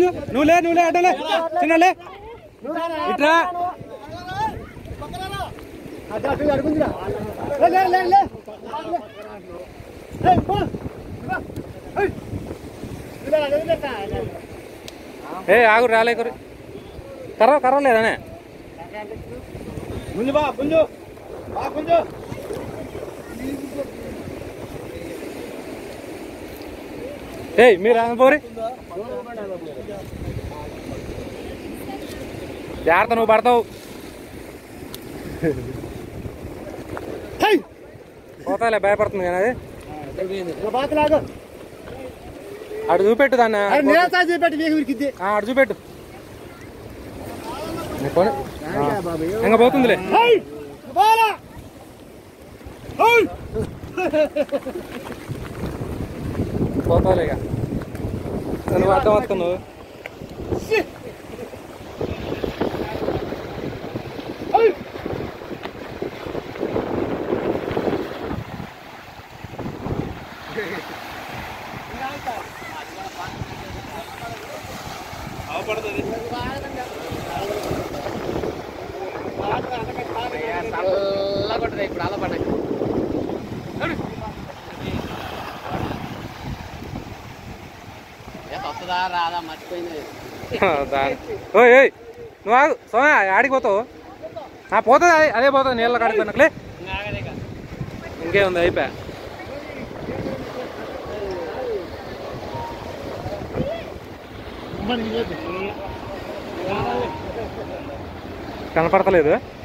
గుంజు నువ్వు లే నువ్వు లే అడ్డలే చిన్న లే ఇట్రా ఏ ఆగు రాలే కొరి కర్ర కర్ర లేదనే గుంజు బా గుంజు బా గుంజు ఏయ్ మీరు ఆమె పోరి జాగ్రత్త నువ్వు పడతావు పోతాలే భయపడుతుంది కానీ అది బాతలాగు అటు చూపెట్టు దాన్ని అరే నిరాశ చూపెట్టి నీకు ఉరికిద్ది ఆ, అటు చూపెట్టు నీ పోనీ. ఆ. ఇంకా పోతుందిలే బాలా పోతాలే ఇక నువ్వు అడ్డం వస్తావు నువ్వు వస్తుందా రాదా మర్చిపోయింది దాని ఓయ్ ఓయ్ నువ్వు ఆగు సోమయ్య ఆడికి పోతావు ఆ పోతుంది అదే అదే పోతుంది నీళ్ళ కాడికి పోయినట్లే ఇంకేముంది అయిపోయా కనపడతలేదు